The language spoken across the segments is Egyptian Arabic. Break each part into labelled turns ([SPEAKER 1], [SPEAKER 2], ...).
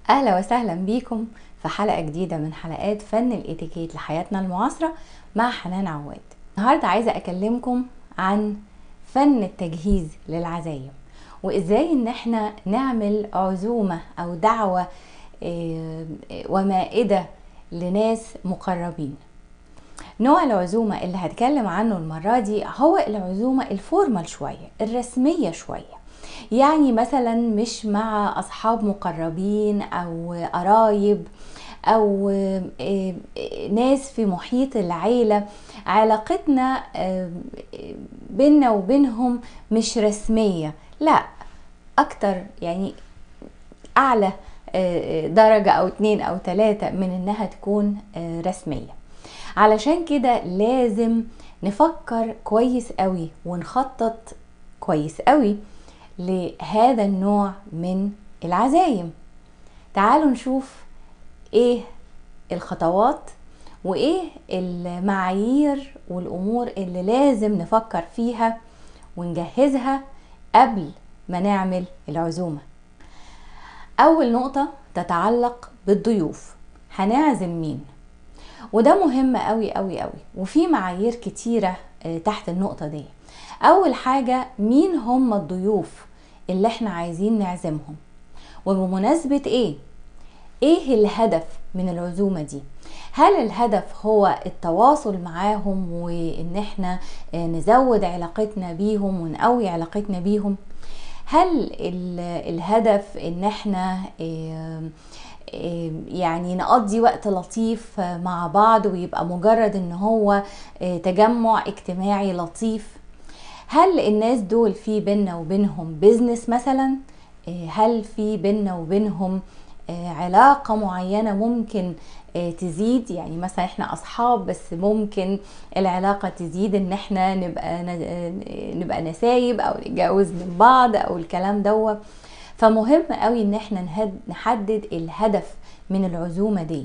[SPEAKER 1] اهلا وسهلا بيكم في حلقه جديده من حلقات فن الاتيكيت لحياتنا المعاصره مع حنان عواد النهارده عايزه اكلمكم عن فن التجهيز للعزايم وازاي ان احنا نعمل عزومه او دعوه آه، ومائده لناس مقربين نوع العزومة اللي هتكلم عنه المرة دي هو العزومة الفورمال شوية الرسمية شوية يعني مثلا مش مع أصحاب مقربين أو قرايب أو آه، آه، ناس في محيط العيلة علاقتنا آه، بيننا وبينهم مش رسمية لا أكتر يعني أعلى درجة أو اتنين أو تلاتة من إنها تكون رسمية علشان كده لازم نفكر كويس قوي ونخطط كويس قوي لهذا النوع من العزايم تعالوا نشوف ايه الخطوات وايه المعايير والامور اللي لازم نفكر فيها ونجهزها قبل ما نعمل العزومه اول نقطه تتعلق بالضيوف هنعزم مين وده مهم قوي قوي قوي وفي معايير كتيرة آه، تحت النقطة دي أول حاجة مين هم الضيوف اللي احنا عايزين نعزمهم وبمناسبة ايه ايه الهدف من العزومة دي هل الهدف هو التواصل معاهم وان احنا آه، نزود علاقتنا بيهم ونقوي علاقتنا بيهم هل الهدف ان احنا آه، يعني نقضي وقت لطيف مع بعض ويبقى مجرد ان هو آه، تجمع اجتماعي لطيف هل الناس دول في بيننا وبينهم بيزنس مثلا آه، هل في بيننا وبينهم آه، علاقة معينة ممكن تزيد يعني مثلا احنا اصحاب بس ممكن العلاقة تزيد ان احنا نبقى نبقى نسايب او نتجوز من بعض او الكلام دوت فمهم قوي ان احنا نحدد الهدف من العزومه دي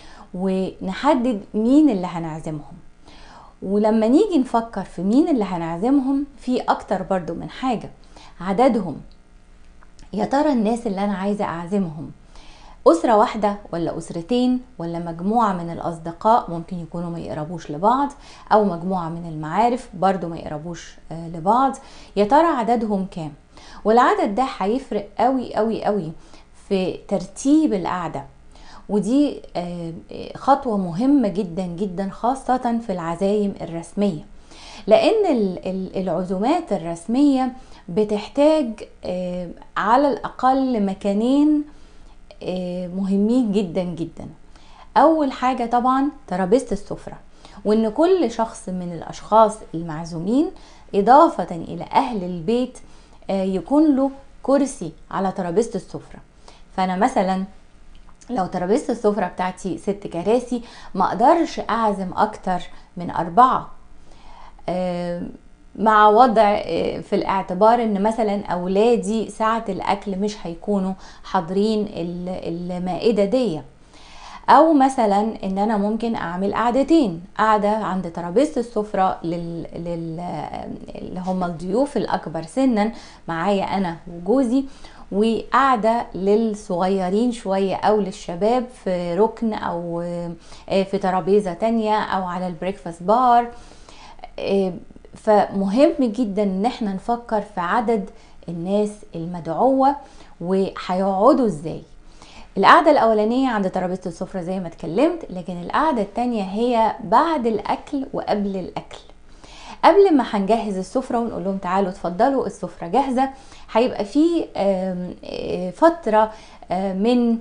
[SPEAKER 1] ونحدد مين اللي هنعزمهم ولما نيجي نفكر في مين اللي هنعزمهم في اكتر برضو من حاجه عددهم يا ترى الناس اللي انا عايزه اعزمهم أسرة واحدة ولا أسرتين ولا مجموعة من الأصدقاء ممكن يكونوا ما يقربوش لبعض أو مجموعة من المعارف برضو ما يقربوش آه، لبعض يا ترى عددهم كام والعدد ده هيفرق قوي قوي قوي في ترتيب القعده ودي آه، خطوه مهمه جدا جدا خاصه في العزايم الرسميه لان العزومات الرسميه بتحتاج آه، على الاقل مكانين آه، مهمين جدا جدا اول حاجه طبعا ترابيزه السفره وان كل شخص من الاشخاص المعزومين اضافه الى اهل البيت آه، يكون له كرسي على ترابيزه السفره فانا مثلا لو ترابيزه السفره بتاعتي ست كراسي ما اقدرش اعزم اكتر من اربعه آه، مع وضع آه، في الاعتبار ان مثلا اولادي ساعه الاكل مش هيكونوا حاضرين المائده دي او مثلا ان انا ممكن اعمل قعدتين قعده عند ترابيزه السفره لل... لل... اللي هم الضيوف الاكبر سنا معايا انا وجوزي وقعدة للصغيرين شوية أو للشباب في ركن أو آه، في ترابيزة تانية أو على البريكفاست بار آه، فمهم جدا ان احنا نفكر في عدد الناس المدعوة وهيقعدوا ازاي القعدة الأولانية عند ترابيزة السفرة زي ما اتكلمت لكن القعدة التانية هي بعد الأكل وقبل الأكل قبل ما هنجهز السفرة ونقول لهم تعالوا اتفضلوا السفرة جاهزة هيبقى في آه، فترة آه، من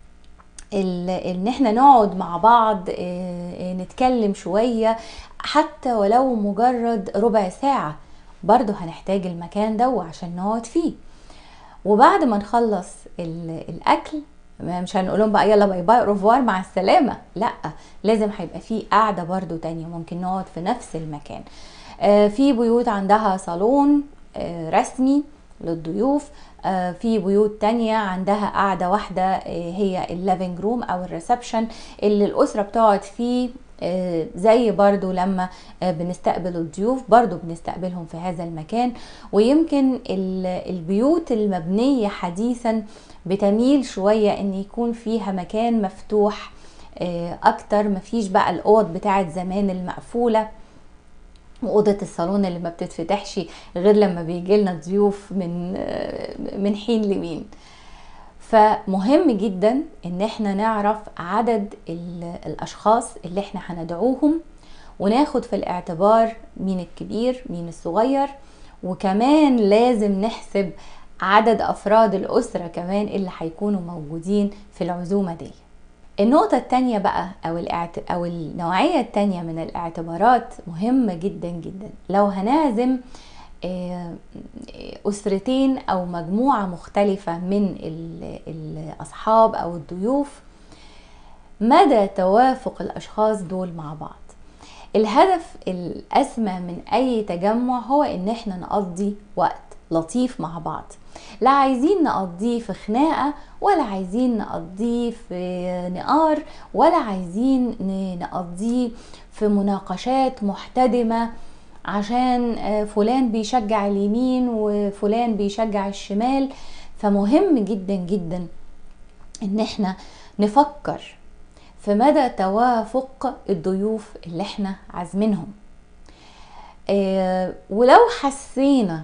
[SPEAKER 1] ان احنا نقعد مع بعض آه، نتكلم شوية حتى ولو مجرد ربع ساعة برضو هنحتاج المكان ده عشان نقعد فيه وبعد ما نخلص الاكل مش هنقول لهم بقى يلا باي باي روفوار مع السلامه لا لازم هيبقى في قعده برضو تانية ممكن نقعد في نفس المكان آه في بيوت عندها صالون آه رسمي للضيوف آه في بيوت تانية عندها قعدة واحدة آه، هي الليفنج روم او الريسبشن اللي الاسرة بتقعد فيه آه، زي برضو لما آه، بنستقبل الضيوف برضو بنستقبلهم في هذا المكان ويمكن ال- البيوت المبنية حديثا بتميل شوية ان يكون فيها مكان مفتوح آه، اكتر مفيش بقى الاوض بتاعت زمان المقفولة وأوضة الصالون اللي ما بتتفتحش غير لما بيجي لنا ضيوف من آه، من حين لمين فمهم جدا ان احنا نعرف عدد ال- الاشخاص اللي احنا هندعوهم وناخد في الاعتبار مين الكبير مين الصغير وكمان لازم نحسب عدد افراد الاسرة كمان اللي هيكونوا موجودين في العزومة دي النقطة التانية بقى أو الاعت... أو النوعية التانية من الاعتبارات مهمة جدا جدا لو هنعزم آه، أسرتين أو مجموعة مختلفة من ال- الأصحاب أو الضيوف مدى توافق الأشخاص دول مع بعض الهدف الأسمى من أي تجمع هو إن احنا نقضي وقت لطيف مع بعض لا عايزين نقضيه في خناقة ولا عايزين نقضيه في نقار ولا عايزين ن- نقضيه في مناقشات محتدمة عشان آه، فلان بيشجع اليمين وفلان بيشجع الشمال فمهم جدا جدا ان احنا نفكر في مدى توافق الضيوف اللي احنا عازمينهم آه، ولو حسينا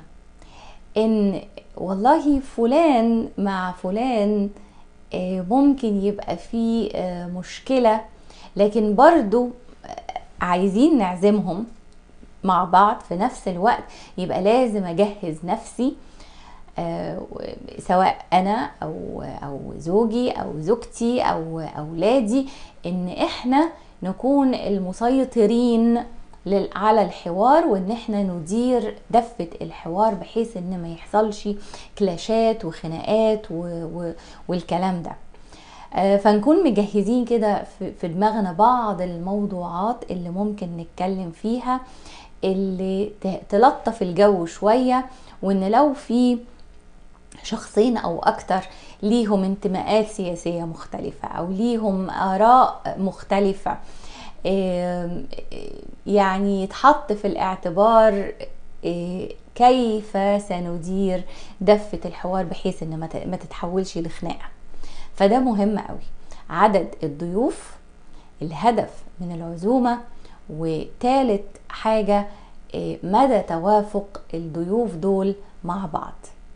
[SPEAKER 1] ان والله فلان مع فلان آه، ممكن يبقى فيه آه، مشكلة لكن برضو آه، عايزين نعزمهم مع بعض في نفس الوقت يبقى لازم اجهز نفسي آه، سواء انا او او زوجي او زوجتي او اولادي ان احنا نكون المسيطرين لل- على الحوار وان احنا ندير دفة الحوار بحيث ان ما يحصلش كلاشات وخناقات و- و- والكلام ده آه، فنكون مجهزين كده في في دماغنا بعض الموضوعات اللي ممكن نتكلم فيها اللي ت- تلطف الجو شوية وان لو في شخصين او اكتر ليهم انتماءات سياسية مختلفة او ليهم اراء مختلفة آم، يعني يتحط في الاعتبار آه، كيف سندير دفة الحوار بحيث ان ما ت- ما تتحولش لخناقة فده مهم قوي عدد الضيوف الهدف من العزومة وتالت حاجة آه، مدى توافق الضيوف دول مع بعض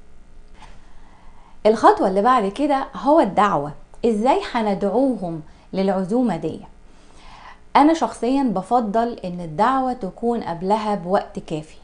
[SPEAKER 1] الخطوة اللي بعد كده هو الدعوة ازاي هندعوهم للعزومة دي انا شخصيا بفضل ان الدعوة تكون قبلها بوقت كافي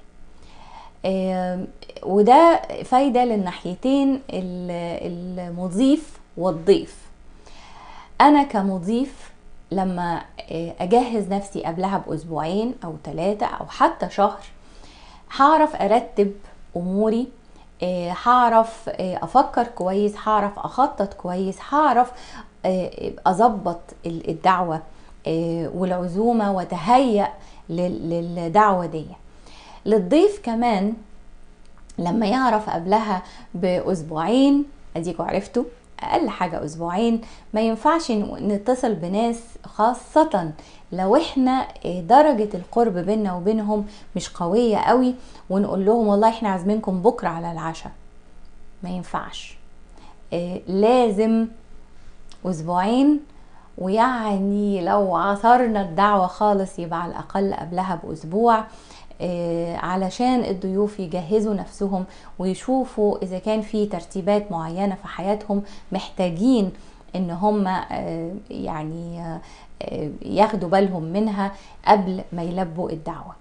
[SPEAKER 1] آم، وده فايدة للناحيتين ال- المضيف والضيف انا كمضيف لما آه، اجهز نفسي قبلها باسبوعين او ثلاثة او حتى شهر هعرف ارتب اموري آه، هعرف آه، افكر كويس هعرف اخطط كويس هعرف آه، اظبط ال- الدعوة آه، والعزومة وتهيأ لل- للدعوة دي للضيف كمان لما يعرف قبلها باسبوعين اديكوا عرفتوا اقل حاجة اسبوعين ما ينفعش ن- نتصل بناس خاصة لو احنا آه، درجة القرب بيننا وبينهم مش قوية قوي ونقول لهم والله احنا عازمينكم بكرة على العشاء ما ينفعش آه، لازم اسبوعين ويعني لو عثرنا الدعوة خالص يبقى على الأقل قبلها بأسبوع آه، علشان الضيوف يجهزوا نفسهم ويشوفوا إذا كان في ترتيبات معينة في حياتهم محتاجين إن هم آه، يعني آه، آه، ياخدوا بالهم منها قبل ما يلبوا الدعوة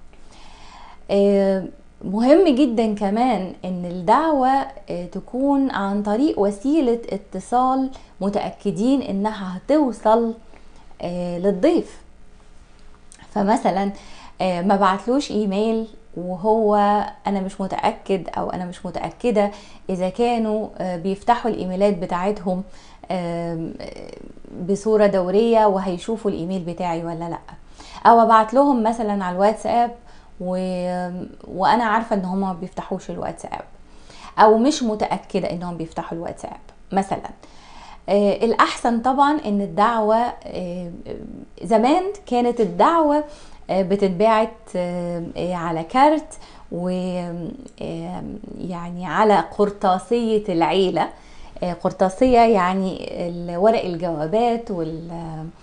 [SPEAKER 1] آه، مهم جدا كمان ان الدعوة آه، تكون عن طريق وسيلة اتصال متأكدين انها هتوصل آه، للضيف فمثلا آه، ما بعتلوش ايميل وهو انا مش متاكد او انا مش متاكده اذا كانوا آه، بيفتحوا الايميلات بتاعتهم آم، آه، بصوره دوريه وهيشوفوا الايميل بتاعي ولا لا او ابعت لهم مثلا على الواتساب و... وانا عارفه ان هما ما بيفتحوش الواتساب او مش متاكده انهم بيفتحوا الواتساب مثلا آه، الأحسن طبعا إن الدعوة آه، زمان كانت الدعوة آه، بتتبعت آه، آه، على كارت ويعني على قرطاسية العيلة آه، قرطاسية يعني ال- ورق الجوابات وال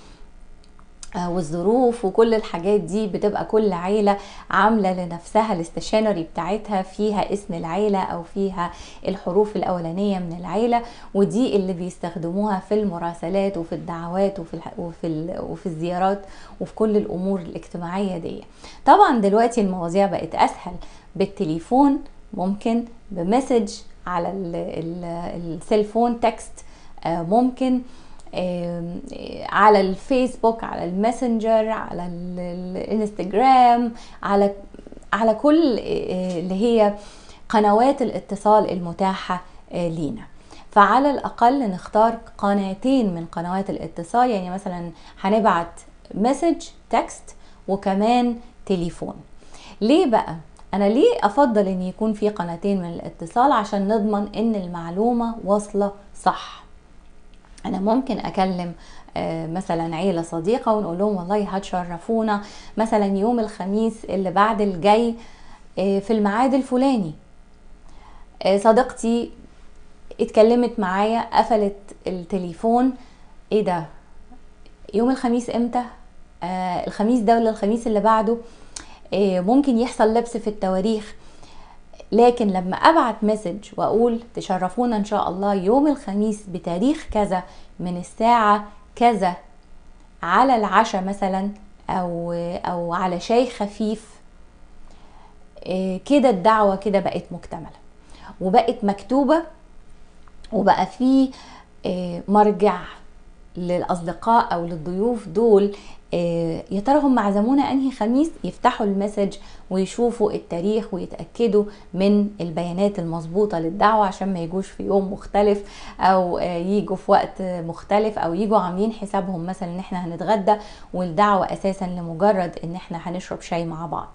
[SPEAKER 1] آه، والظروف وكل الحاجات دي بتبقى كل عيلة عاملة لنفسها الاستشانري بتاعتها فيها اسم العيلة أو فيها الحروف الأولانية من العيلة ودي اللي بيستخدموها في المراسلات وفي الدعوات وفي الح... وفي, ال... وفي الزيارات وفي كل الأمور الاجتماعية دي طبعا دلوقتي المواضيع بقت أسهل بالتليفون ممكن بمسج على ال... ال... السيلفون تكست آه، ممكن آم، آه، على الفيسبوك على الماسنجر على ال- ال- الانستجرام على على كل آه، اللي هي قنوات الاتصال المتاحة آه، لينا فعلى الأقل نختار قناتين من قنوات الاتصال يعني مثلا هنبعت مسج تكست وكمان تليفون ليه بقى انا ليه افضل ان يكون في قناتين من الاتصال عشان نضمن ان المعلومة واصلة صح انا ممكن اكلم آه، مثلا عيله صديقه ونقول لهم والله هتشرفونا مثلا يوم الخميس اللي بعد الجاي آه، في الميعاد الفلاني آه، صديقتي اتكلمت معايا قفلت التليفون ايه ده يوم الخميس امتى آه الخميس ده ولا الخميس اللي بعده آه ممكن يحصل لبس في التواريخ لكن لما ابعت مسج واقول تشرفونا ان شاء الله يوم الخميس بتاريخ كذا من الساعة كذا على العشاء مثلا او او على شاي خفيف إيه كده الدعوة كده بقت مكتملة وبقت مكتوبة وبقى في إيه مرجع للاصدقاء او للضيوف دول آه، يا ترى هم عزمونا انهي خميس يفتحوا المسج ويشوفوا التاريخ ويتاكدوا من البيانات المظبوطه للدعوه عشان ما يجوش في يوم مختلف او آه، يجوا في وقت مختلف او يجوا عاملين حسابهم مثلا ان احنا هنتغدى والدعوه اساسا لمجرد ان احنا هنشرب شاي مع بعض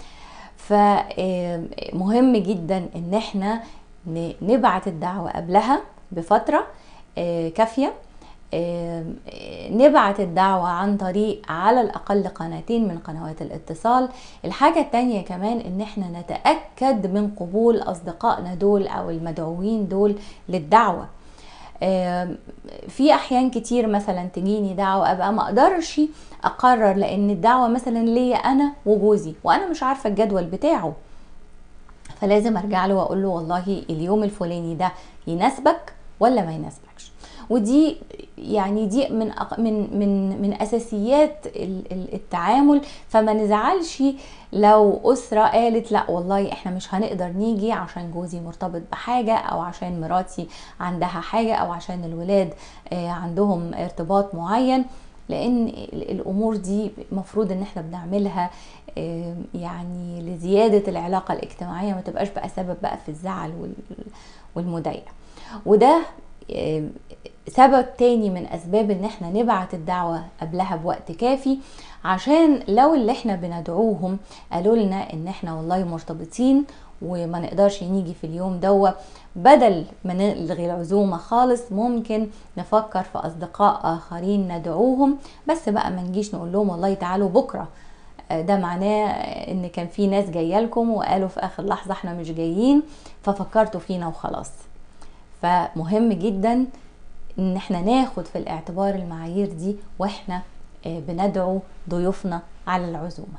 [SPEAKER 1] فمهم جدا ان احنا ن- نبعت الدعوه قبلها بفتره آه، كافيه آم، آه، نبعت الدعوة عن طريق على الأقل قناتين من قنوات الاتصال الحاجة التانية كمان إن احنا نتأكد من قبول أصدقائنا دول أو المدعوين دول للدعوة آم، في أحيان كتير مثلا تجيني دعوة أبقى ما أقدرش أقرر لأن الدعوة مثلا ليا أنا وجوزي وأنا مش عارفة الجدول بتاعه فلازم ارجع له واقول له والله اليوم الفلاني ده يناسبك ولا ما يناسبكش ودي يعني دي من أق- من من من اساسيات ال- ال- التعامل فما نزعلش لو اسره قالت لا والله احنا مش هنقدر نيجي عشان جوزي مرتبط بحاجه او عشان مراتي عندها حاجه او عشان الولاد آه، عندهم ارتباط معين لان ال- الامور دي مفروض ان احنا بنعملها آه، يعني لزياده العلاقه الاجتماعيه ما تبقاش بقى سبب بقى في الزعل وال- والمضايقه وده آه، سبب تاني من اسباب ان احنا نبعت الدعوه قبلها بوقت كافي عشان لو اللي احنا بندعوهم قالوا لنا ان احنا والله مرتبطين وما نقدرش نيجي في اليوم دوا بدل ما نلغي العزومه خالص ممكن نفكر في اصدقاء اخرين ندعوهم بس بقى ما نجيش نقول لهم والله تعالوا بكره آه، ده معناه ان كان في ناس جايه لكم وقالوا في اخر لحظه احنا مش جايين ففكرتوا فينا وخلاص فمهم جدا ان احنا ناخد في الاعتبار المعايير دي واحنا آه، بندعو ضيوفنا على العزومه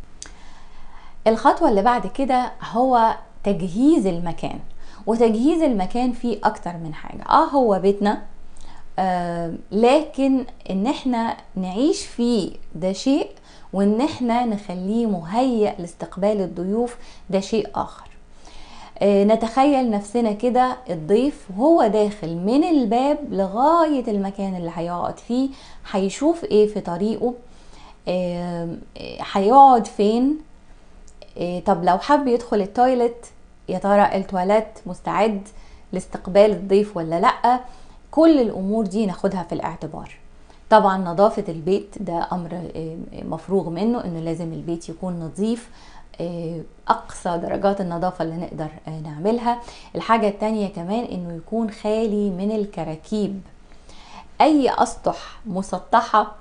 [SPEAKER 1] الخطوه اللي بعد كده هو تجهيز المكان وتجهيز المكان فيه اكتر من حاجه اه هو بيتنا آه لكن ان احنا نعيش فيه ده شيء وان احنا نخليه مهيأ لاستقبال الضيوف ده شيء اخر آه، نتخيل نفسنا كده الضيف وهو داخل من الباب لغاية المكان اللي هيقعد فيه هيشوف ايه في طريقه آه، آه، هيقعد فين آه، طب لو حب يدخل التويلت يا ترى التواليت مستعد لاستقبال الضيف ولا لأ كل الأمور دي ناخدها في الاعتبار طبعا نظافة البيت ده أمر آه، مفروغ منه إنه لازم البيت يكون نظيف آه، أقصى درجات النظافة اللي نقدر آه، نعملها الحاجة التانية كمان إنه يكون خالي من الكراكيب اي اسطح مسطحه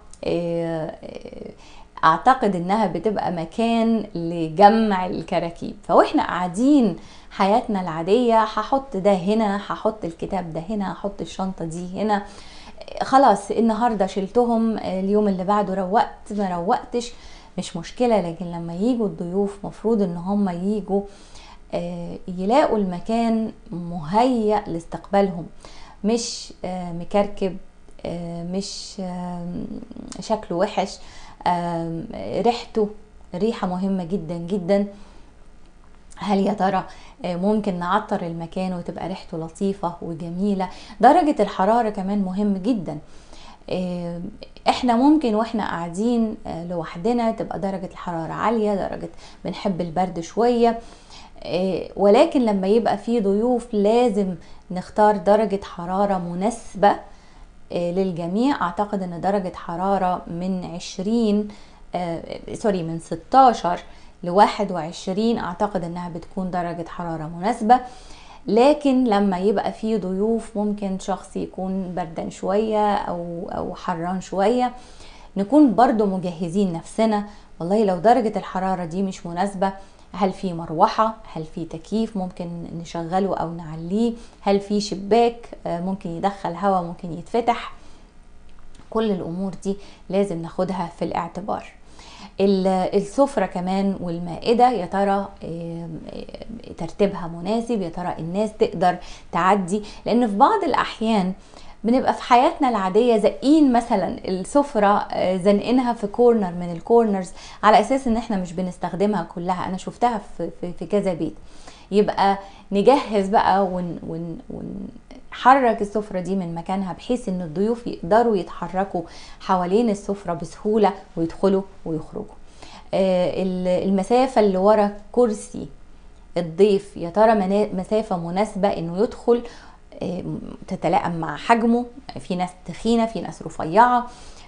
[SPEAKER 1] اعتقد انها بتبقى مكان لجمع الكراكيب فواحنا قاعدين حياتنا العادية هحط ده هنا هحط الكتاب ده هنا هحط الشنطة دي هنا خلاص النهاردة شلتهم اليوم اللي بعده روقت ما روقتش مش مشكلة لكن لما يجوا الضيوف مفروض ان هم يجوا يلاقوا المكان مهيأ لاستقبالهم مش مكركب مش شكله وحش ريحته ريحة مهمة جدا جدا هل يا ترى ممكن نعطر المكان وتبقى ريحته لطيفة وجميلة درجة الحرارة كمان مهم جدا احنا ممكن واحنا قاعدين لوحدنا تبقى درجة الحرارة عالية درجة بنحب البرد شوية ولكن لما يبقى في ضيوف لازم نختار درجة حرارة مناسبة للجميع اعتقد ان درجة حرارة من 20 سوري من 16 ل 21 اعتقد انها بتكون درجة حرارة مناسبة لكن لما يبقى في ضيوف ممكن شخص يكون بردان شوية او او حران شوية نكون برضو مجهزين نفسنا والله لو درجة الحرارة دي مش مناسبة هل في مروحة هل في تكييف ممكن نشغله او نعليه هل في شباك ممكن يدخل هواء ممكن يتفتح كل الامور دي لازم ناخدها في الاعتبار السفرة كمان والمائدة يا ترى ترتيبها مناسب يا ترى الناس تقدر تعدي لان في بعض الاحيان بنبقى في حياتنا العادية زقين مثلا السفرة زنقينها في كورنر من الكورنرز على اساس ان احنا مش بنستخدمها كلها انا شفتها في, في, في كذا بيت يبقى نجهز بقى ون, ون, ون حرك السفرة دي من مكانها بحيث ان الضيوف يقدروا يتحركوا حوالين السفرة بسهولة ويدخلوا ويخرجوا المسافة اللي ورا كرسي الضيف يا ترى مسافة مناسبة انه يدخل تتلائم مع حجمه في ناس تخينة في ناس رفيعة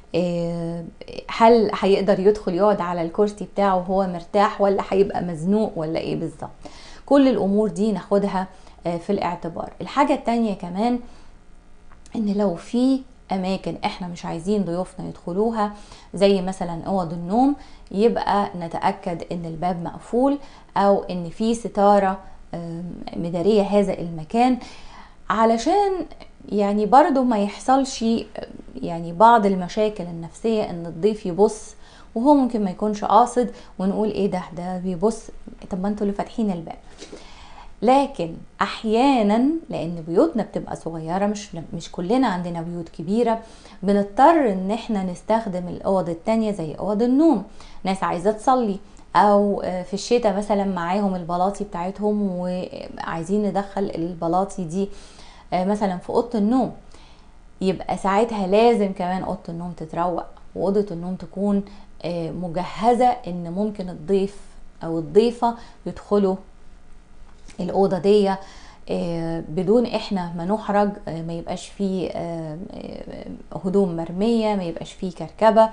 [SPEAKER 1] هل هيقدر يدخل يقعد على الكرسي بتاعه وهو مرتاح ولا هيبقى مزنوق ولا ايه بالظبط كل الامور دي ناخدها في الاعتبار الحاجة التانية كمان ان لو في اماكن احنا مش عايزين ضيوفنا يدخلوها زي مثلا اوض النوم يبقى نتاكد ان الباب مقفول او ان في ستاره مداريه هذا المكان علشان يعني برضو ما يحصلش يعني بعض المشاكل النفسيه ان الضيف يبص وهو ممكن ما يكونش قاصد ونقول ايه ده ده بيبص طب ما انتوا اللي فاتحين الباب لكن احيانا لان بيوتنا بتبقى صغيره مش مش كلنا عندنا بيوت كبيره بنضطر ان احنا نستخدم الاوض التانية زي اوض النوم ناس عايزه تصلي او في الشتاء مثلا معاهم البلاطي بتاعتهم وعايزين ندخل البلاطي دي مثلا في اوضه النوم يبقى ساعتها لازم كمان اوضه النوم تتروق واوضه النوم تكون مجهزه ان ممكن الضيف او الضيفه يدخلوا الاوضه دي بدون احنا ما نحرج ما يبقاش فيه هدوم مرميه ما يبقاش فيه كركبه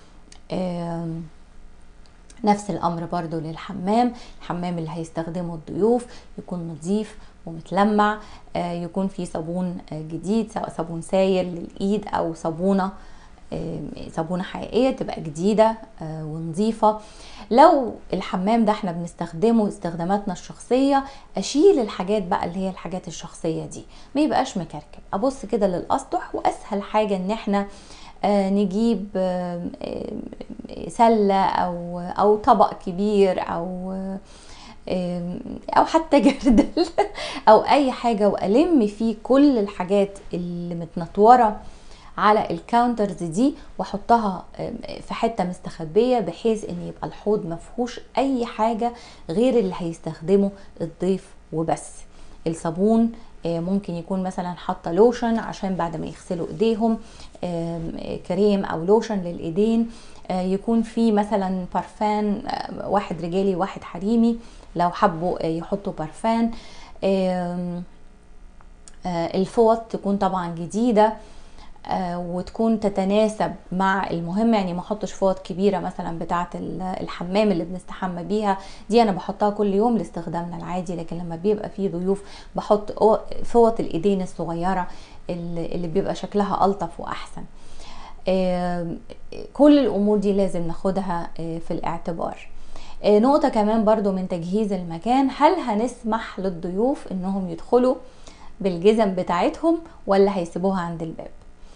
[SPEAKER 1] نفس الامر برضو للحمام الحمام اللي هيستخدمه الضيوف يكون نظيف ومتلمع يكون فيه صابون جديد سواء صابون سايل للايد او صابونه صابونه حقيقيه تبقى جديده ونظيفه لو الحمام ده احنا بنستخدمه استخداماتنا الشخصيه اشيل الحاجات بقى اللي هي الحاجات الشخصيه دي ما يبقاش مكركب ابص كده للاسطح واسهل حاجه ان احنا نجيب سله او او طبق كبير او او حتى جردل او اي حاجه والم فيه كل الحاجات اللي متنطوره على الكاونترز دي واحطها في حته مستخبيه بحيث ان يبقى الحوض مفهوش اي حاجه غير اللي هيستخدمه الضيف وبس الصابون ممكن يكون مثلا حاطه لوشن عشان بعد ما يغسلوا ايديهم كريم او لوشن للايدين يكون في مثلا بارفان واحد رجالي واحد حريمي لو حبوا يحطوا بارفان الفوط تكون طبعا جديده آه، وتكون تتناسب مع المهم يعني ما احطش فوط كبيره مثلا بتاعه الحمام اللي بنستحمى بيها دي انا بحطها كل يوم لاستخدامنا العادي لكن لما بيبقى فيه ضيوف بحط فوط الايدين الصغيره اللي بيبقى شكلها الطف واحسن كل الامور دي لازم ناخدها آه، في الاعتبار آه، نقطة كمان برضو من تجهيز المكان هل هنسمح للضيوف انهم يدخلوا بالجزم بتاعتهم ولا هيسيبوها عند الباب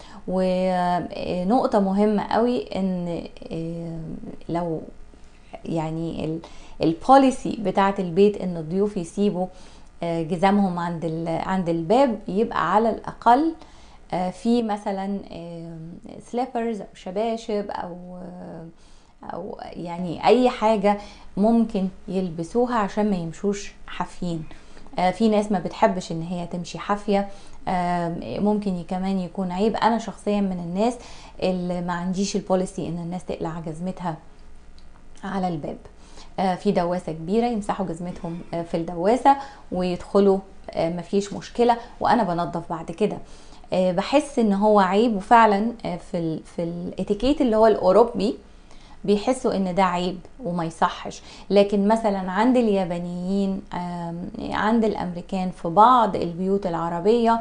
[SPEAKER 1] ونقطة مهمة قوي ان آه، لو يعني البوليسي بتاعت البيت ان الضيوف يسيبوا جزامهم عند عند الباب يبقى على الاقل في مثلا سليبرز او شباشب او او يعني اي حاجه ممكن يلبسوها عشان ما يمشوش حافيين آه، في ناس ما بتحبش ان هي تمشي حافيه ممكن كمان يكون عيب انا شخصيا من الناس اللي ما عنديش البوليسي ان الناس تقلع جزمتها على الباب آه، في دواسه كبيره يمسحوا جزمتهم آه، في الدواسه ويدخلوا مفيش مشكله وانا بنظف بعد كده بحس ان هو عيب وفعلا في في الاتيكيت اللي هو الاوروبي بيحسوا ان ده عيب وما يصحش لكن مثلا عند اليابانيين عند الامريكان في بعض البيوت العربيه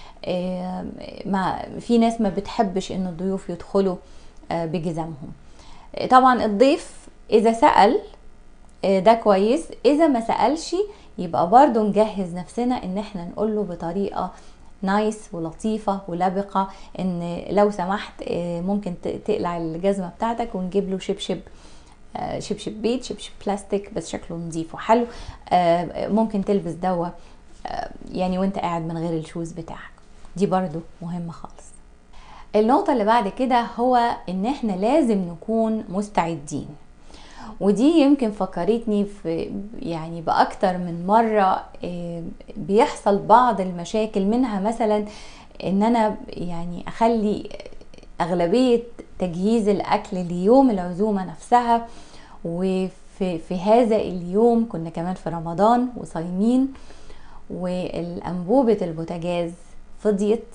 [SPEAKER 1] ما في ناس ما بتحبش ان الضيوف يدخلوا آه، بجزمهم طبعا الضيف اذا سال آه، ده كويس اذا ما سالش يبقى برضو نجهز نفسنا ان احنا نقول له بطريقه نايس ولطيفة ولبقة ان لو سمحت آه، ممكن تقلع الجزمة بتاعتك ونجيب له شبشب آه، شبشب بيت شبشب بلاستيك بس شكله نظيف وحلو آه، ممكن تلبس دوا يعني وانت قاعد من غير الشوز بتاعك دي برضو مهمة خالص النقطة اللي بعد كده هو ان احنا لازم نكون مستعدين ودي يمكن فكرتني في يعني باكتر من مره آه، بيحصل بعض المشاكل منها مثلا ان انا يعني اخلي اغلبيه تجهيز الاكل ليوم العزومه نفسها وفي في هذا اليوم كنا كمان في رمضان وصايمين والانبوبه البوتاجاز فضيت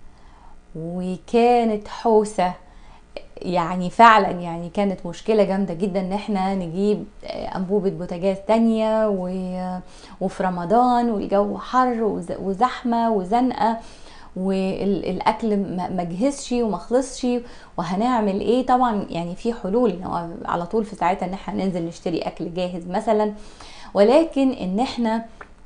[SPEAKER 1] وكانت حوسه يعني فعلا يعني كانت مشكلة جامدة جدا ان احنا نجيب آه، انبوبة بوتاجاز تانية وفي رمضان والجو حر وزحمة وزنقة والاكل ما جهزش وما خلصش وهنعمل ايه طبعا يعني في حلول على طول في ساعتها ان احنا ننزل نشتري اكل جاهز مثلا ولكن ان احنا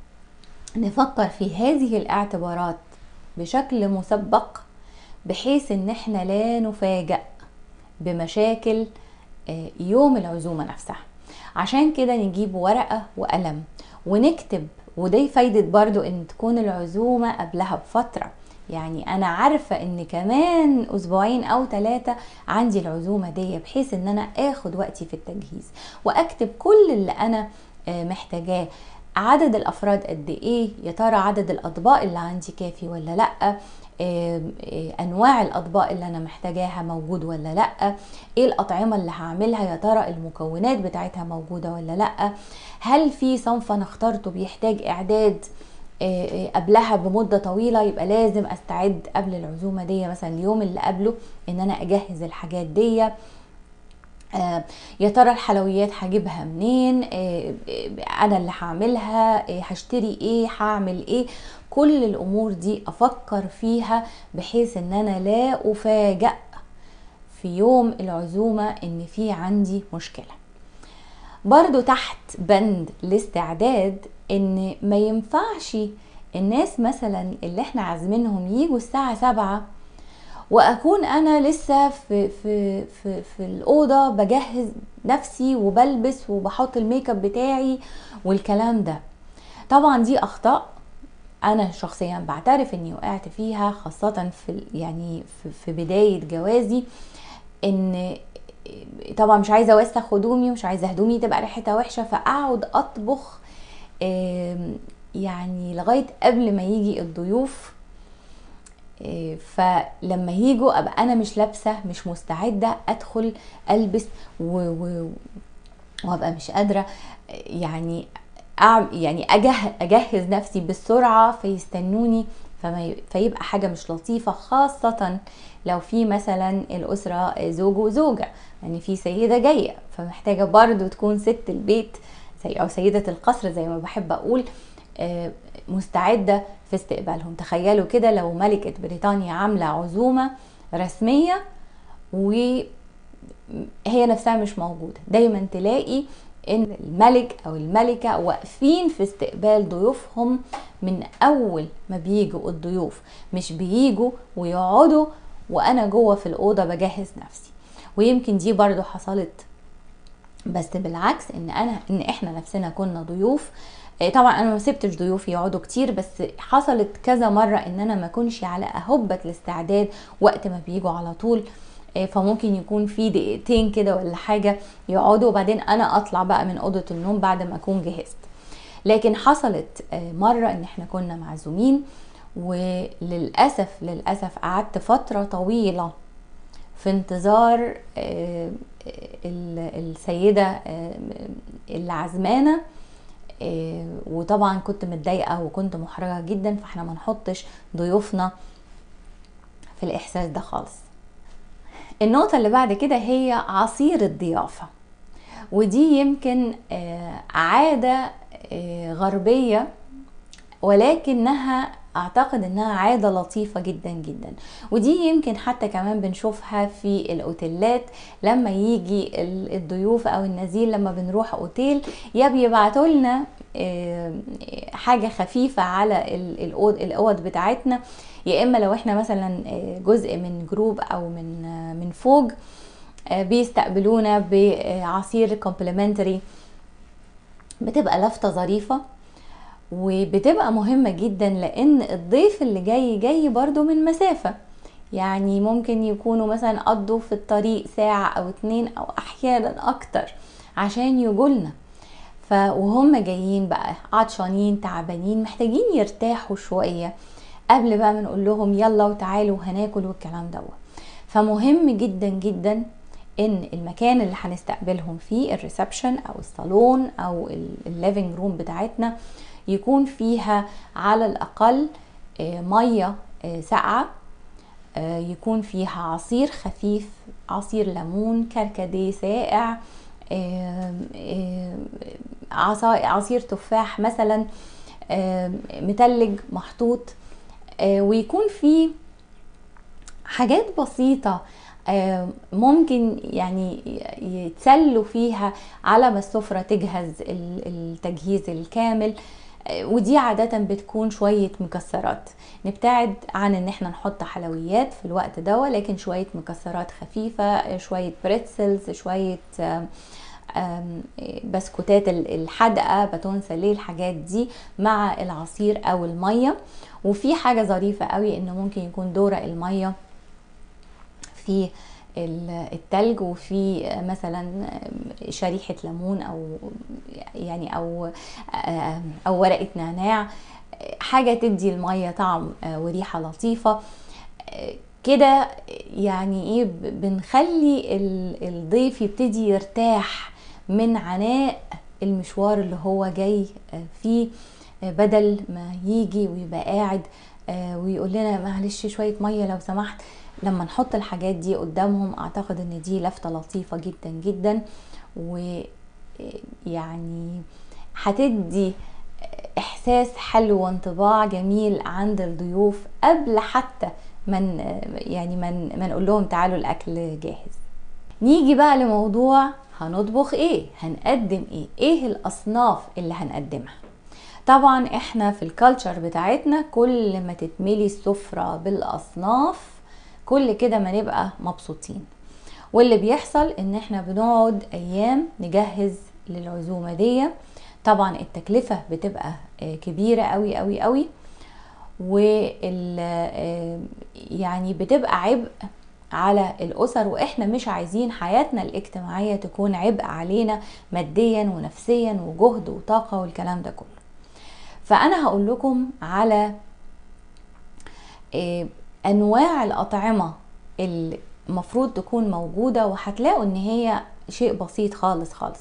[SPEAKER 1] نفكر في هذه الاعتبارات بشكل مسبق بحيث ان احنا لا نفاجأ بمشاكل آه، يوم العزومه نفسها عشان كده نجيب ورقه وقلم ونكتب ودي فايدة برضو ان تكون العزومة قبلها بفترة يعني انا عارفة ان كمان اسبوعين او ثلاثة عندي العزومة دي بحيث ان انا اخد وقتي في التجهيز واكتب كل اللي انا آه، محتاجاه عدد الافراد قد ايه يا ترى عدد الاطباق اللي عندي كافي ولا لا آه، انواع الاطباق اللي انا محتاجاها موجود ولا لا ايه الاطعمه اللي هعملها يا ترى المكونات بتاعتها موجوده ولا لا هل في صنف انا اخترته بيحتاج اعداد آه، آه، قبلها بمدة طويلة يبقى لازم استعد قبل العزومة دي مثلا اليوم اللي قبله ان انا اجهز الحاجات دي آه يا ترى الحلويات هجيبها منين آه انا اللي هعملها آه هشتري ايه هعمل ايه كل الامور دي افكر فيها بحيث ان انا لا افاجأ في يوم العزومة ان في عندي مشكلة برضو تحت بند الاستعداد ان ما ينفعش الناس مثلا اللي احنا عازمينهم يجوا الساعة سبعة واكون انا لسه في في في, في الاوضه بجهز نفسي وبلبس وبحط الميك اب بتاعي والكلام ده طبعا دي اخطاء انا شخصيا بعترف اني وقعت فيها خاصه في يعني في, في بدايه جوازي ان طبعا مش عايزه اوسخ هدومي ومش عايزه هدومي تبقى ريحتها وحشه فاقعد اطبخ يعني لغايه قبل ما يجي الضيوف إيه، فلما يجوا ابقى انا مش لابسه مش مستعده ادخل البس و... و... وابقى مش قادره يعني أعمل يعني أجهز, اجهز نفسي بالسرعه فيستنوني فما فيبقى حاجة مش لطيفة خاصة لو في مثلا الأسرة زوج وزوجة يعني في سيدة جاية فمحتاجة برضو تكون ست البيت أو سيدة القصر زي ما بحب أقول مستعدة في استقبالهم تخيلوا كده لو ملكة بريطانيا عاملة عزومة رسمية وهي نفسها مش موجودة دايما تلاقي ان الملك او الملكة واقفين في استقبال ضيوفهم من اول ما بيجوا الضيوف مش بيجوا ويقعدوا وانا جوه في الاوضه بجهز نفسي ويمكن دي برضو حصلت بس بالعكس ان انا ان احنا نفسنا كنا ضيوف طبعا انا ما سبتش ضيوفي يقعدوا كتير بس حصلت كذا مره ان انا ما اكونش على اهبه الاستعداد وقت ما بيجوا على طول فممكن يكون في دقيقتين كده ولا حاجه يقعدوا وبعدين انا اطلع بقى من اوضه النوم بعد ما اكون جهزت لكن حصلت مره ان احنا كنا معزومين وللاسف للاسف قعدت فتره طويله في انتظار السيده اللي عزمانه وطبعا كنت متضايقه وكنت محرجه جدا فاحنا ما نحطش ضيوفنا في الاحساس ده خالص النقطة اللي بعد كده هي عصير الضيافة ودي يمكن عادة غربية ولكنها اعتقد انها عادة لطيفة جدا جدا ودي يمكن حتى كمان بنشوفها في الاوتيلات لما يجي الضيوف او النزيل لما بنروح اوتيل يا بيبعتوا لنا حاجة خفيفة على الاوض بتاعتنا يا اما لو احنا مثلا جزء من جروب او من من فوج بيستقبلونا بعصير كومبلمنتري بتبقى لفتة ظريفة وبتبقى مهمة جدا لان الضيف اللي جاي جاي برضو من مسافة يعني ممكن يكونوا مثلا قضوا في الطريق ساعة او اتنين او احيانا اكتر عشان يجولنا ف وهم جايين بقى عطشانين تعبانين محتاجين يرتاحوا شوية قبل بقى ما نقول لهم يلا وتعالوا هناكل والكلام دوت فمهم جدا جدا ان المكان اللي هنستقبلهم فيه الريسبشن او الصالون او الليفنج روم بتاعتنا يكون فيها على الاقل ميه ساقعه يكون فيها عصير خفيف عصير ليمون كركديه ساقع عصير تفاح مثلا متلج محطوط ويكون فيه حاجات بسيطة ممكن يعني يتسلوا فيها على ما السفرة تجهز التجهيز الكامل ودي عادة بتكون شوية مكسرات نبتعد عن ان احنا نحط حلويات في الوقت ده ولكن شوية مكسرات خفيفة شوية بريتسلز شوية بسكوتات الحدقة باتون ساليه الحاجات دي مع العصير او المية وفي حاجة ظريفة قوي انه ممكن يكون دورق المية في التلج وفي مثلا شريحة ليمون او يعني او او ورقة نعناع حاجة تدي المية طعم وريحة لطيفة كده يعني ايه بنخلي الضيف يبتدي يرتاح من عناء المشوار اللي هو جاي فيه بدل ما يجي ويبقى قاعد ويقول لنا معلش شوية مية لو سمحت لما نحط الحاجات دي قدامهم اعتقد ان دي لفتة لطيفة جدا جدا ويعني هتدي احساس حلو وانطباع جميل عند الضيوف قبل حتى من يعني من ما نقول لهم تعالوا الاكل جاهز نيجي بقى لموضوع هنطبخ ايه هنقدم ايه ايه الاصناف اللي هنقدمها طبعا احنا في الكالتشر بتاعتنا كل ما تتملي السفرة بالاصناف كل كده ما نبقى مبسوطين واللي بيحصل ان احنا بنقعد ايام نجهز للعزومة دي طبعا التكلفة بتبقى كبيرة قوي قوي قوي وال يعني بتبقى عبء على الاسر واحنا مش عايزين حياتنا الاجتماعيه تكون عبء علينا ماديا ونفسيا وجهد وطاقه والكلام ده كله فانا هقول لكم على انواع الاطعمه اللي المفروض تكون موجوده وهتلاقوا ان هي شيء بسيط خالص خالص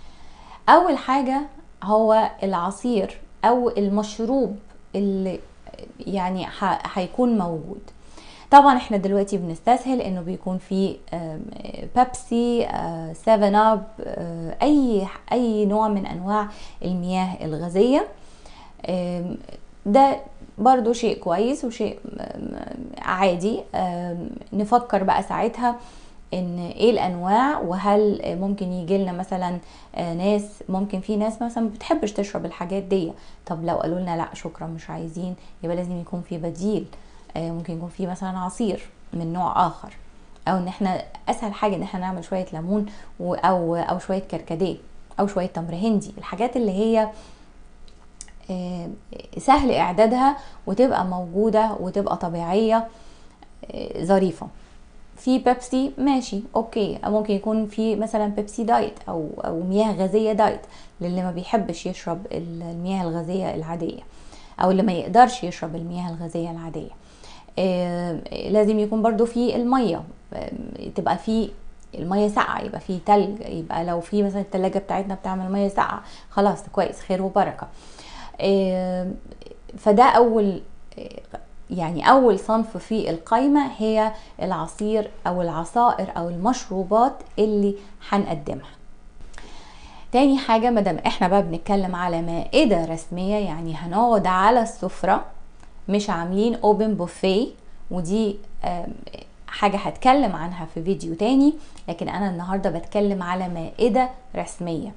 [SPEAKER 1] اول حاجه هو العصير او المشروب اللي يعني هيكون موجود طبعا احنا دلوقتي بنستسهل انه بيكون في بيبسي 7 اب اي اي نوع من انواع المياه الغازيه ده برضو شيء كويس وشيء عادي نفكر بقى ساعتها ان ايه الانواع وهل ممكن يجي لنا مثلا ناس ممكن في ناس مثلا ما بتحبش تشرب الحاجات دي طب لو قالوا لنا لا شكرا مش عايزين يبقى لازم يكون في بديل ممكن يكون في مثلا عصير من نوع اخر او ان احنا اسهل حاجه ان احنا نعمل شويه ليمون او او شويه كركديه او شويه تمر هندي الحاجات اللي هي سهل اعدادها وتبقى موجوده وتبقى طبيعيه ظريفه في بيبسي ماشي اوكي ممكن يكون في مثلا بيبسي دايت او او مياه غازيه دايت للي ما بيحبش يشرب المياه الغازيه العاديه او اللي ما يقدرش يشرب المياه الغازيه العاديه آه لازم يكون برضو في الميه آه تبقى في الميه ساقعه يبقى في تلج يبقى لو في مثلا التلاجة بتاعتنا بتعمل ميه ساقعه خلاص كويس خير وبركه آه فده اول يعني اول صنف في القايمه هي العصير او العصائر او المشروبات اللي هنقدمها تاني حاجة مادام احنا بقى بنتكلم على مائدة رسمية يعني هنقعد على السفرة مش عاملين اوبن بوفيه ودي حاجة هتكلم عنها في فيديو تاني لكن انا النهاردة بتكلم على مائدة رسمية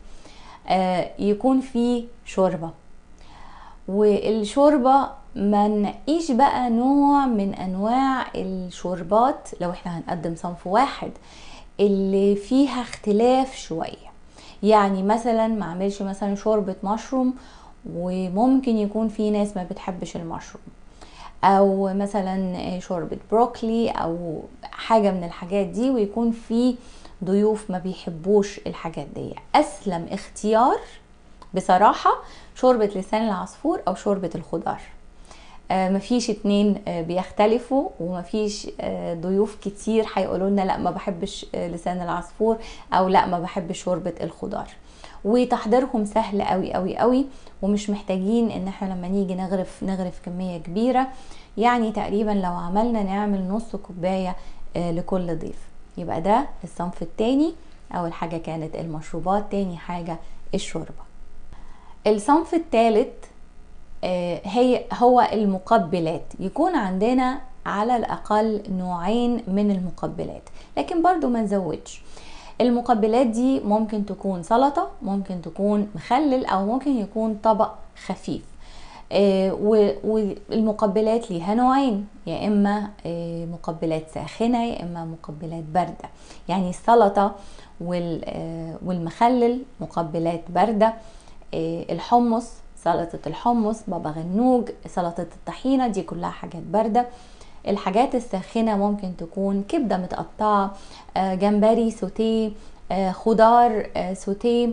[SPEAKER 1] يكون في شوربة والشوربة ما نقيش بقى نوع من انواع الشوربات لو احنا هنقدم صنف واحد اللي فيها اختلاف شويه يعني مثلا ما اعملش مثلا شوربه مشروم وممكن يكون في ناس ما بتحبش المشروم او مثلا شوربه بروكلي او حاجه من الحاجات دي ويكون في ضيوف ما بيحبوش الحاجات دي اسلم اختيار بصراحه شوربه لسان العصفور او شوربه الخضار مفيش اتنين بيختلفوا ومفيش ضيوف كتير هيقولوا لنا لا ما بحبش لسان العصفور او لا ما بحبش شوربه الخضار وتحضيرهم سهل قوي قوي قوي ومش محتاجين ان احنا لما نيجي نغرف نغرف كميه كبيره يعني تقريبا لو عملنا نعمل نص كوبايه لكل ضيف يبقى ده الصنف التاني اول حاجه كانت المشروبات تاني حاجه الشوربه الصنف الثالث هي هو المقبلات يكون عندنا على الاقل نوعين من المقبلات لكن برضو ما نزودش المقبلات دي ممكن تكون سلطة ممكن تكون مخلل او ممكن يكون طبق خفيف والمقبلات ليها نوعين يا اما مقبلات ساخنة يا اما مقبلات باردة يعني السلطة والمخلل مقبلات باردة الحمص سلطة الحمص بابا غنوج سلطة الطحينة دي كلها حاجات باردة الحاجات الساخنة ممكن تكون كبدة متقطعة جمبري سوتيه خضار سوتيه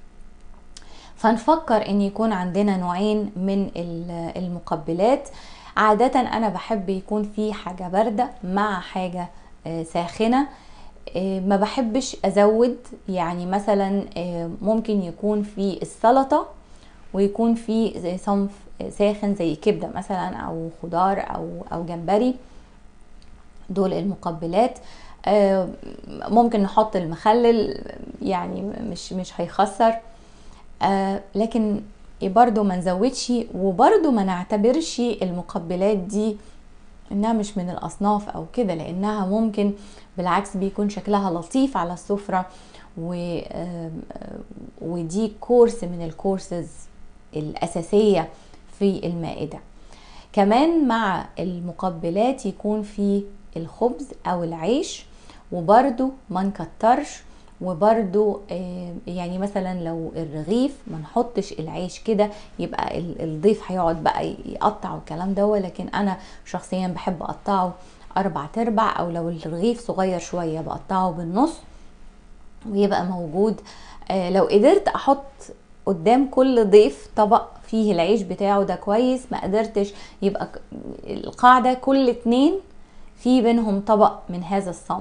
[SPEAKER 1] فنفكر ان يكون عندنا نوعين من المقبلات عادة انا بحب يكون في حاجة باردة مع حاجة ساخنة ما بحبش ازود يعني مثلا ممكن يكون في السلطه ويكون في صنف ساخن زي كبده مثلا او خضار او او جمبري دول المقبلات ممكن نحط المخلل يعني مش مش هيخسر لكن برضو ما نزودش وبرضو ما نعتبرش المقبلات دي انها مش من الاصناف او كده لانها ممكن بالعكس بيكون شكلها لطيف على السفره و ودي كورس من الكورسز الاساسيه في المائده كمان مع المقبلات يكون في الخبز او العيش وبرده ما نكترش وبرده يعني مثلا لو الرغيف ما نحطش العيش كده يبقى الضيف هيقعد بقى يقطع الكلام ده لكن انا شخصيا بحب اقطعه اربع تربع او لو الرغيف صغير شويه بقطعه بالنص ويبقى موجود لو قدرت احط قدام كل ضيف طبق فيه العيش بتاعه ده كويس ما قدرتش يبقى القاعده كل اتنين في بينهم طبق من هذا الصنف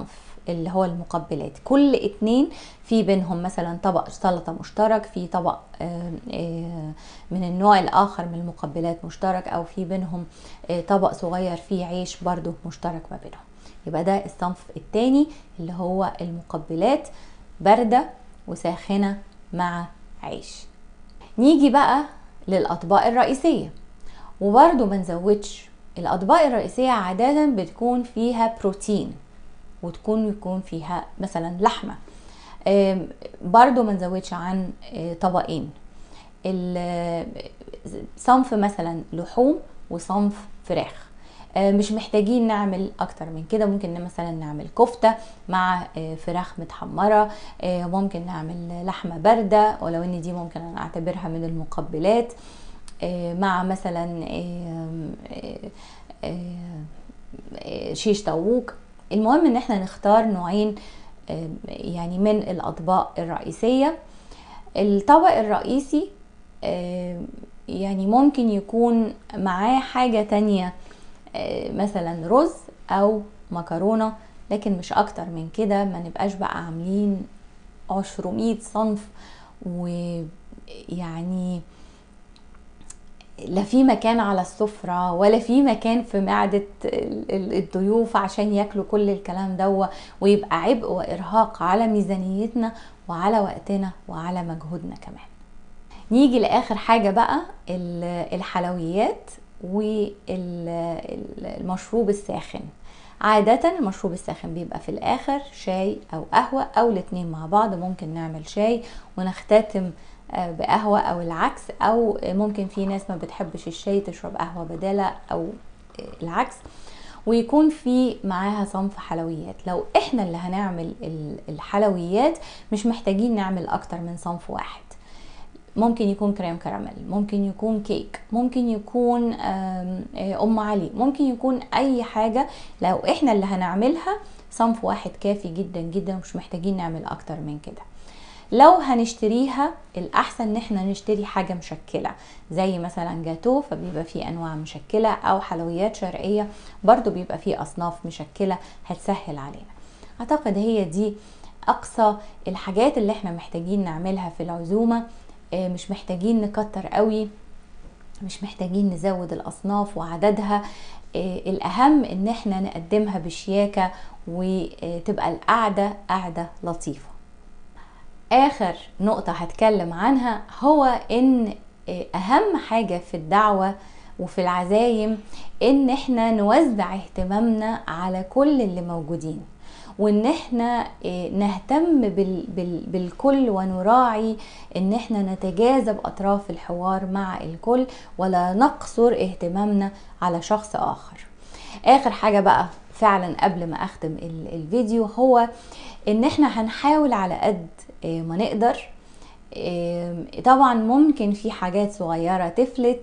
[SPEAKER 1] اللي هو المقبلات كل اتنين في بينهم مثلا طبق سلطة مشترك في طبق من النوع الآخر من المقبلات مشترك أو في بينهم طبق صغير فيه عيش برضو مشترك ما بينهم يبقى ده الصنف التاني اللي هو المقبلات باردة وساخنة مع عيش نيجي بقى للأطباق الرئيسية وبرضو ما نزودش الأطباق الرئيسية عادة بتكون فيها بروتين وتكون يكون فيها مثلا لحمة برضو ما نزودش عن طبقين صنف مثلا لحوم وصنف فراخ مش محتاجين نعمل اكتر من كده ممكن مثلا نعمل كفتة مع فراخ متحمرة ممكن نعمل لحمة باردة ولو ان دي ممكن انا اعتبرها من المقبلات مع مثلا شيش طاووق المهم ان احنا نختار نوعين يعني من الاطباق الرئيسية الطبق الرئيسي يعني ممكن يكون معاه حاجة تانية مثلا رز او مكرونة لكن مش اكتر من كده ما نبقاش بقى عاملين عشرمية صنف ويعني لا في مكان على السفرة ولا في مكان في معدة الضيوف عشان ياكلوا كل الكلام دوا ويبقى عبء وإرهاق على ميزانيتنا وعلى وقتنا وعلى مجهودنا كمان نيجي لآخر حاجة بقى الحلويات والمشروب الساخن عادة المشروب الساخن بيبقى في الآخر شاي أو قهوة أو الاتنين مع بعض ممكن نعمل شاي ونختتم بقهوة أو العكس أو ممكن في ناس ما بتحبش الشاي تشرب قهوة بدالة أو العكس ويكون في معاها صنف حلويات لو احنا اللي هنعمل الحلويات مش محتاجين نعمل اكتر من صنف واحد ممكن يكون كريم كراميل ممكن يكون كيك ممكن يكون ام علي ممكن يكون اي حاجه لو احنا اللي هنعملها صنف واحد كافي جدا جدا مش محتاجين نعمل اكتر من كده لو هنشتريها الاحسن ان احنا نشتري حاجه مشكله زي مثلا جاتو فبيبقى فيه انواع مشكله او حلويات شرقيه برضو بيبقى فيه اصناف مشكله هتسهل علينا اعتقد هي دي اقصى الحاجات اللي احنا محتاجين نعملها في العزومه مش محتاجين نكتر قوي مش محتاجين نزود الاصناف وعددها الاهم ان احنا نقدمها بشياكه وتبقى القعده قعده لطيفه اخر نقطه هتكلم عنها هو ان اهم حاجه في الدعوه وفي العزايم ان احنا نوزع اهتمامنا على كل اللي موجودين وان احنا نهتم بال بال بالكل ونراعي ان احنا نتجاذب اطراف الحوار مع الكل ولا نقصر اهتمامنا على شخص اخر اخر حاجه بقى فعلا قبل ما اختم الفيديو هو ان احنا هنحاول على قد ما نقدر طبعا ممكن في حاجات صغيرة تفلت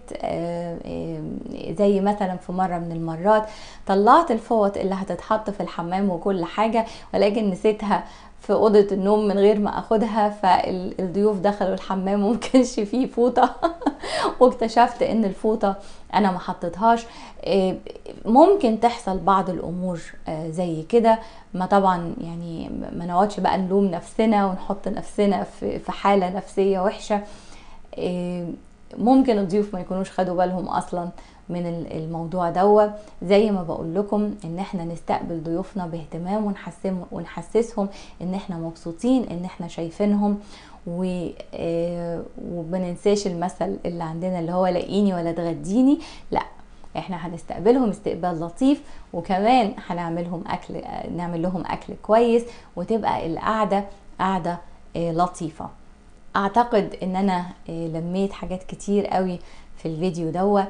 [SPEAKER 1] زي مثلا في مرة من المرات طلعت الفوط اللي هتتحط في الحمام وكل حاجة ولكن نسيتها في أوضة النوم من غير ما أخدها فالضيوف دخلوا الحمام ومكانش فيه فوطة واكتشفت إن الفوطة أنا ما حطيتهاش ممكن تحصل بعض الأمور زي كده ما طبعا يعني ما نقعدش بقى نلوم نفسنا ونحط نفسنا في حالة نفسية وحشة ممكن الضيوف ما يكونوش خدوا بالهم أصلا من الموضوع دوا زي ما بقول لكم ان احنا نستقبل ضيوفنا باهتمام ونحسسهم ونحسسهم ان احنا مبسوطين ان احنا شايفينهم و ومننساش المثل اللي عندنا اللي هو لاقيني ولا تغديني لا احنا هنستقبلهم استقبال لطيف وكمان هنعملهم اكل نعمل لهم اكل كويس وتبقى القعده قعده لطيفه اعتقد ان انا لميت حاجات كتير قوي في الفيديو دوا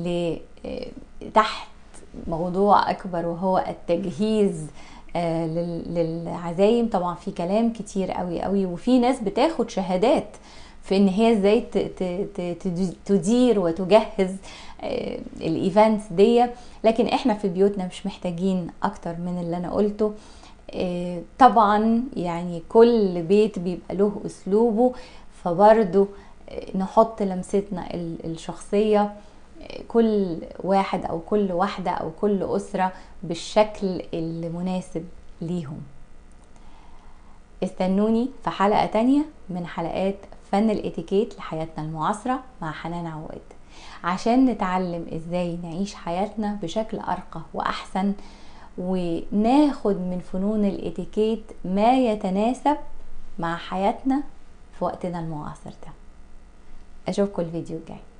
[SPEAKER 1] تحت موضوع اكبر وهو التجهيز للعزايم طبعا في كلام كتير قوي قوي وفي ناس بتاخد شهادات في ان هي ازاي تدير وتجهز الايفنتس دي لكن احنا في بيوتنا مش محتاجين اكتر من اللي انا قلته طبعا يعني كل بيت بيبقى له اسلوبه فبرضه نحط لمستنا الشخصيه كل واحد او كل واحده او كل اسره بالشكل المناسب ليهم استنوني في حلقة تانية من حلقات فن الاتيكيت لحياتنا المعاصرة مع حنان عواد عشان نتعلم ازاي نعيش حياتنا بشكل ارقى واحسن وناخد من فنون الاتيكيت ما يتناسب مع حياتنا في وقتنا المعاصر ده اشوفكم الفيديو الجاي